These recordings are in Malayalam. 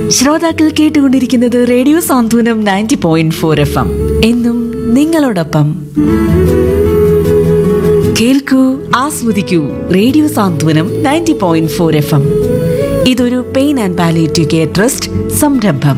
ശ്രോതാക്കൾ കേട്ടുകൊണ്ടിരിക്കുന്നത് radio Santhwanam ninety point four F M എന്നും നിങ്ങളോടൊപ്പം കേൾക്കൂ ആസ്വദിക്കൂ radio Santhwanam ninety point four F M ഇതൊരു pain and palliative care trust സംരംഭം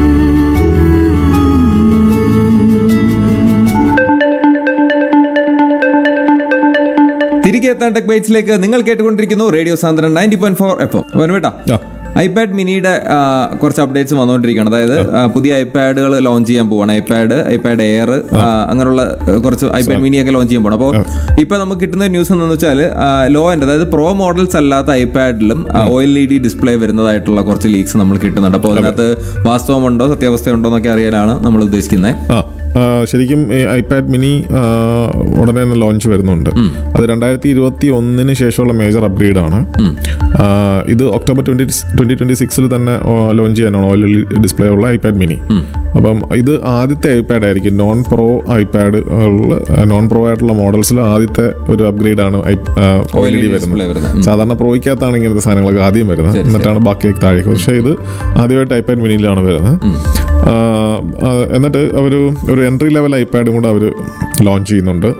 തിരികെ എത്താൻ ടെക് ബൈറ്റ്സിലേക്ക് നിങ്ങൾ കേട്ടുകൊണ്ടിരിക്കുന്നു radio Santhwanam ninety point four F M വേട്ടാ ഐപാഡ് മിനിയുടെ ആ, കുറച്ച് അപ്ഡേറ്റ്സ് വന്നുകൊണ്ടിരിക്കുകയാണ് അതായത് ആ, പുതിയ ഐപാഡുകൾ ലോഞ്ച് ചെയ്യാൻ പോവാണ് ഐപാഡ് ഐപാഡ് എയർ അങ്ങനെയുള്ള ആ, കുറച്ച് ഐപാഡ് മിനി ഒക്കെ ലോഞ്ച് ചെയ്യാൻ പോകണം അപ്പോൾ ഇപ്പൊ നമുക്ക് കിട്ടുന്ന ന്യൂസ് എന്ന് വെച്ചാൽ ലോ എൻഡ് അതായത് പ്രോ മോഡൽസ് അല്ലാത്ത ഐപാഡിലും O L E D display വരുന്നതായിട്ടുള്ള കുറച്ച് ലീക്സ് നമ്മൾ കിട്ടുന്നുണ്ട് അപ്പോൾ അതിനകത്ത് വാസ്തവമുണ്ടോ സത്യാവസ്ഥയുണ്ടോ എന്നൊക്കെ അറിയാനാണ് നമ്മൾ ഉദ്ദേശിക്കുന്നത് ആ ആ, ശരിക്കും ഈ ഐപാഡ് മിനി ആ, ഉടനെ തന്നെ ലോഞ്ച് വരുന്നുണ്ട് അത് രണ്ടായിരത്തി ഇരുപത്തി ഒന്നിന് ശേഷമുള്ള മേജർ അപ്ഗ്രേഡ് ആണ് ആ, ഇത് ഒക്ടോബർ ട്വന്റി ട്വന്റി ട്വന്റി സിക്സിൽ തന്നെ ലോഞ്ച് ചെയ്യാനാണ് ഓയിൽ ഡിസ്പ്ലേ ഉള്ള ഐപാഡ് മിനി അപ്പം ഇത് ആദ്യത്തെ ഐപാഡ് ആയിരിക്കും non pro iPad non pro ആയിട്ടുള്ള മോഡൽസിൽ ആദ്യത്തെ ഒരു അപ്ഗ്രേഡ് ആണ് ഓയിൽ ഡി display വരുന്നത് വരുന്നത്. സാധാരണ പ്രോയ്ക്കകത്താണ് ഇങ്ങനത്തെ സാധനങ്ങളൊക്കെ ആദ്യം വരുന്നത് എന്നിട്ടാണ് ബാക്കിയൊക്കെ താഴേക്ക് പക്ഷേ ഇത് ആദ്യമായിട്ട് ഐപാഡ് മിനിയിലാണ് വരുന്നത് ആ, ആ, എന്നിട്ട് അവർ ഒരു എൻട്രി ലെവൽ ഐപാഡും കൂടെ അവർ ലോഞ്ച് ചെയ്യുന്നുണ്ട്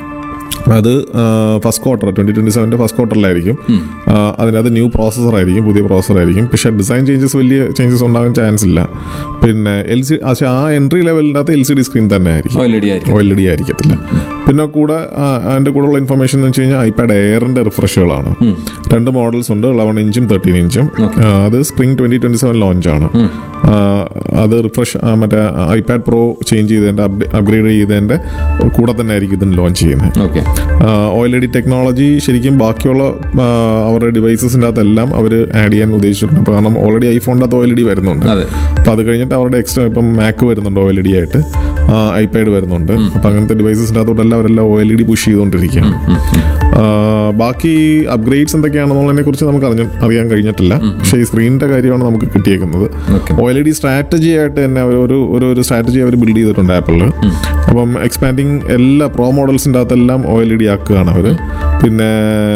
അത് ഫസ്റ്റ് ക്വാർട്ടർ ട്വന്റി ട്വന്റി സെവൻ്റെ ഫസ്റ്റ് ക്വാർട്ടറിലായിരിക്കും ആ, അതിനകത്ത് ന്യൂ പ്രോസസ്സർ ആയിരിക്കും പുതിയ പ്രോസസ്സർ ആയിരിക്കും പക്ഷേ ഡിസൈൻ ചേഞ്ചസ് വലിയ ചേഞ്ചസ് ഉണ്ടാകാൻ ചാൻസ് ഇല്ല പിന്നെ എൽ സി പക്ഷേ ആ എൻട്രി ലെവലിൻ്റെ അകത്ത് എൽ സി ഡി സ്ക്രീൻ തന്നെ ആയിരിക്കും ഒ എൽ ഇ ഡി ആയിരിക്കും ഒ എൽ ഡി ആയിരിക്കത്തില്ല പിന്നെ കൂടെ ആ, അതിന്റെ കൂടെ ഉള്ള ഇൻഫർമേഷൻ എന്ന് വെച്ച് കഴിഞ്ഞാൽ ഐപാഡ് എയറിന്റെ റിഫ്രഷുകളാണ് രണ്ട് മോഡൽസ് ഉണ്ട് ഇലവൻ ഇഞ്ചും തേർട്ടീൻ ഇഞ്ചും ആ, അത് spring twenty twenty seven launch ആണ് ആ, അത് റിഫ്രഷ് മറ്റേ ഐപാഡ് പ്രോ ചേഞ്ച് ചെയ്തതിന്റെ അപ്ഗ്രേഡ് ചെയ്തതിന്റെ കൂടെ തന്നെ ആയിരിക്കും ഇതിന് ലോഞ്ച് ചെയ്യുന്നത് okay O L E D technology ശരിക്കും ബാക്കിയുള്ള ആ, അവരുടെ ഡിവൈസസിൻ്റെ അകത്തെല്ലാം അവർ ആഡ് ചെയ്യാൻ ഉദ്ദേശിച്ചിട്ടുണ്ട് അപ്പോൾ കാരണം ഓൾറെഡി ഐഫോണിൻ്റെ അകത്ത് ഒ എൽ ഇ ഡി വരുന്നുണ്ട് അതെ. അപ്പോൾ അത് കഴിഞ്ഞിട്ട് അവരുടെ എക്സ്ട്രാ ഇപ്പം മാക്ക് വരുന്നുണ്ട് ഒ എൽ ഇ ഡി ആയിട്ട് ഐപാഡ് വരുന്നുണ്ട് അപ്പം അങ്ങനത്തെ ഡിവൈസസിൻ്റെ അകത്തോട്ടെല്ലാം അവരെല്ലാം O L E D push ചെയ്തുകൊണ്ടിരിക്കുകയാണ് ആ, ബാക്കി അപ്ഗ്രേഡ്സ് എന്തൊക്കെയാണെന്നുള്ളതിനെ കുറിച്ച് നമുക്ക് അറിഞ്ഞ അറിയാൻ കഴിഞ്ഞിട്ടില്ല പക്ഷേ ഈ സ്ക്രീനിന്റെ കാര്യമാണ് നമുക്ക് കിട്ടിയേക്കുന്നത് Okay. O L E D strategy ആയിട്ട് തന്നെ അവർ ഒരു ഒരു ഒരു സ്ട്രാറ്റജി അവർ ബിൽഡ് ചെയ്തിട്ടുണ്ട് ആപ്പിളിൽ അപ്പം എക്സ്പാൻഡിങ് എല്ലാ പ്രോ മോഡൽസിൻ്റെ അകത്തെല്ലാം ഒ എൽ ഇ ഡി ആക്കുകയാണ് അവർ പിന്നെ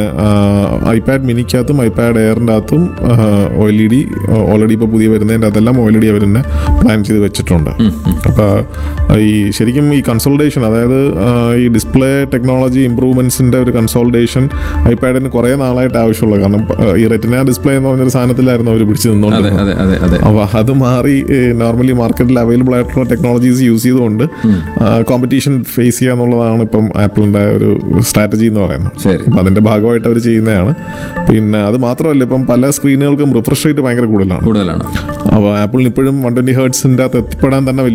ഐപാഡ് മിനിക്കകത്തും ഐപാഡ് എയറിൻ്റെ അകത്തും O L E D already ഇപ്പോൾ പുതിയ വരുന്നതിൻ്റെ അകത്തെല്ലാം ഒ എൽ ഇ ഡി അവർ തന്നെ പ്ലാൻ ചെയ്ത് വെച്ചിട്ടുണ്ട് അപ്പോൾ ഈ ശരിക്കും ഈ കൺസോൾട്ടേഷൻ അതായത് ആ, ഈ ഡിസ്പ്ലേ ടെക്നോളജി ഇമ്പ്രൂവ്മെന്റ്സിന്റെ ഒരു കൺസോൾട്ടേഷൻ ഐപാഡിന് കുറേ നാളായിട്ട് ആവശ്യമുള്ള കാരണം ആ, ഈ റെറ്റിന ഡിസ്പ്ലേ എന്ന് പറഞ്ഞൊരു സാധനത്തിലായിരുന്നു അവർ പിടിച്ചു അതെ നിന്നുകൊണ്ടിരുന്നത് അതെ അതെ അതെ അപ്പോൾ അത് മാറി നോർമലി മാർക്കറ്റിൽ അവൈലബിൾ ആയിട്ടുള്ള ടെക്നോളജീസ് യൂസ് ചെയ്തുകൊണ്ട് കോമ്പറ്റീഷൻ ഫേസ് ചെയ്യുക എന്നുള്ളതാണ് ഇപ്പം ആപ്പിളിന്റെ ഒരു സ്ട്രാറ്റജി എന്ന് പറയുന്നത് ശരി. അപ്പം അതിന്റെ ഭാഗമായിട്ട് അവർ ചെയ്യുന്നതാണ് പിന്നെ അത് മാത്രമല്ല ഇപ്പം പല സ്ക്രീനുകൾക്കും റിഫ്രഷ് റേറ്റ് ഭയങ്കര കൂടുതലാണ് കൂടുതലാണ് അപ്പോൾ ആപ്പിളിന് ഇപ്പോഴും വൺ ട്വന്റി ഹേർട്സിൻ്റെ അകത്ത് എത്തിപ്പെടാൻ തന്നെ വലിയ